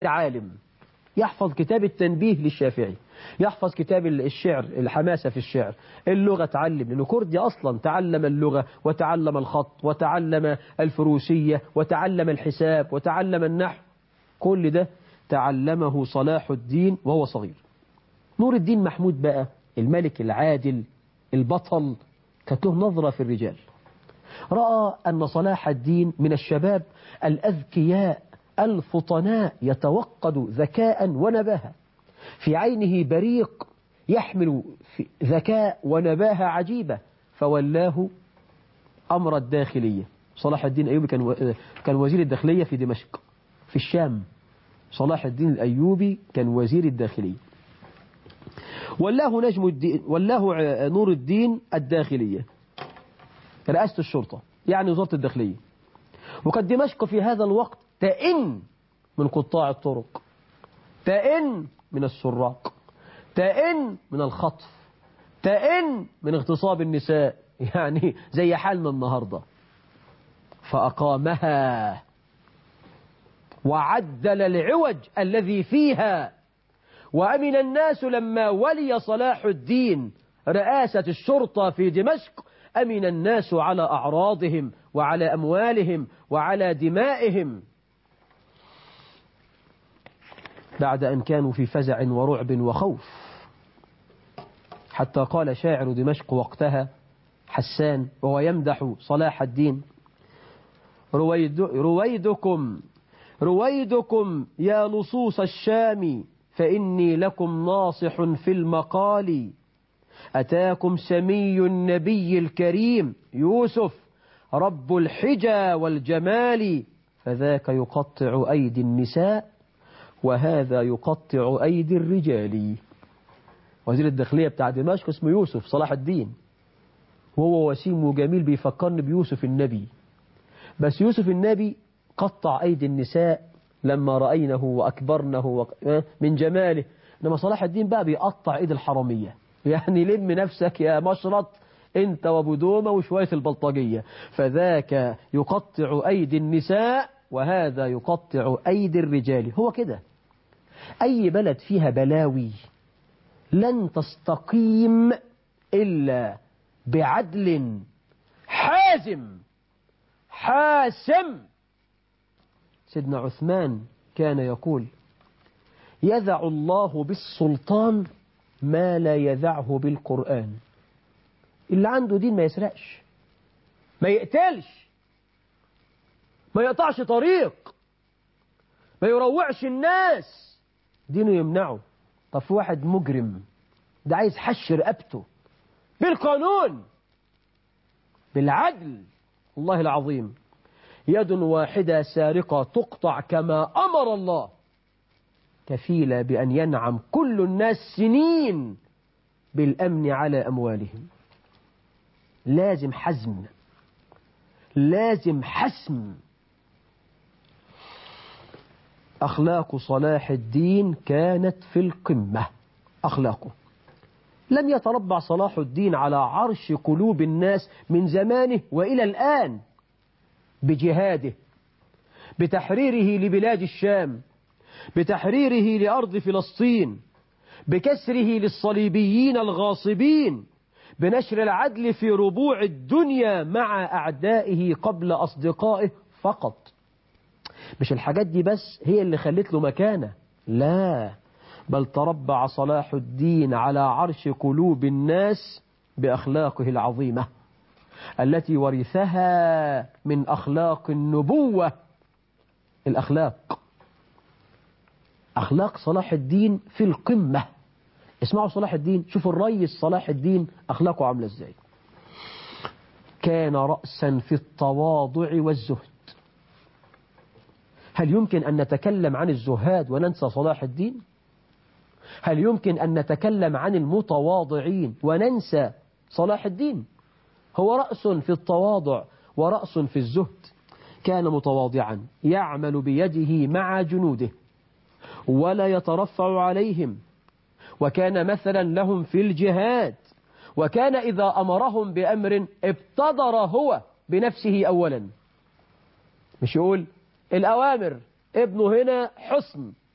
عالم يحفظ كتاب التنبيه للشافعي يحفظ كتاب الشعر الحماسة في الشعر اللغة تعلم لأنه كردي أصلا تعلم اللغة وتعلم الخط وتعلم الفروسية وتعلم الحساب وتعلم النحو كل ده تعلمه صلاح الدين وهو صغير نور الدين محمود بقى الملك العادل البطل كانت له نظرة في الرجال رأى أن صلاح الدين من الشباب الأذكياء الفطناء يتوقد ذكاء ونباهة في عينه بريق يحمل ذكاء ونباهة عجيبة فولاه أمر الداخلية صلاح الدين الأيوبي كان كان وزير الداخلية في دمشق في الشام صلاح الدين الأيوبي كان وزير الداخلية ولاه نجم الدين ولاه نور الدين الداخلية رئاسة الشرطة يعني وزارة الداخلية وقد دمشق في هذا الوقت تئن من قطاع الطرق تئن من السراق تئن من الخطف تئن من اغتصاب النساء يعني زي حالنا النهاردة فأقامها وعدل العوج الذي فيها وأمن الناس لما ولي صلاح الدين رئاسة الشرطة في دمشق أمن الناس على أعراضهم وعلى أموالهم وعلى دمائهم بعد أن كانوا في فزع ورعب وخوف حتى قال شاعر دمشق وقتها حسان وهو يمدح صلاح الدين رويد رويدكم رويدكم يا لصوص الشام فإني لكم ناصح في المقال أتاكم سمي النبي الكريم يوسف رب الحجى والجمال فذاك يقطع أيدي النساء وهذا يقطع أيدي الرجال وزير الداخلية بتاع دمشق اسمه يوسف صلاح الدين وهو وسيم وجميل بيفكرني بيوسف النبي بس يوسف النبي قطع أيدي النساء لما رأينه وأكبرنه من جماله إنما صلاح الدين بقى بيقطع إيد الحرامية يعني لم نفسك يا مشرط انت وبدومة وشوية البلطجية فذاك يقطع أيدي النساء وهذا يقطع أيدي الرجال هو كده أي بلد فيها بلاوي لن تستقيم إلا بعدل حازم حاسم سيدنا عثمان كان يقول يذع الله بالسلطان ما لا يذعه بالقرآن اللي عنده دين ما يسرقش ما يقتلش ما يقطعش طريق ما يروعش الناس دينه يمنعه طب في واحد مجرم ده عايز حش رقبته بالقانون بالعدل الله العظيم يد واحدة سارقة تقطع كما أمر الله كفيلة بأن ينعم كل الناس سنين بالأمن على أموالهم لازم حزم لازم حسم أخلاق صلاح الدين كانت في القمة أخلاقه لم يتربع صلاح الدين على عرش قلوب الناس من زمانه وإلى الآن بجهاده بتحريره لبلاد الشام بتحريره لأرض فلسطين بكسره للصليبيين الغاصبين بنشر العدل في ربوع الدنيا مع أعدائه قبل أصدقائه فقط مش الحاجات دي بس هي اللي خلت له مكانة لا بل تربع صلاح الدين على عرش قلوب الناس بأخلاقه العظيمة التي ورثها من أخلاق النبوة الأخلاق أخلاق صلاح الدين في القمة اسمعوا صلاح الدين شوفوا الريس صلاح الدين أخلاقه عاملة ازاي كان رأسا في التواضع والزهد هل يمكن أن نتكلم عن الزهاد وننسى صلاح الدين هل يمكن أن نتكلم عن المتواضعين وننسى صلاح الدين هو رأس في التواضع ورأس في الزهد كان متواضعا يعمل بيده مع جنوده ولا يترفع عليهم وكان مثلا لهم في الجهاد وكان إذا أمرهم بأمر ابتدر هو بنفسه أولا مش يقول الأوامر ابنه هنا حصن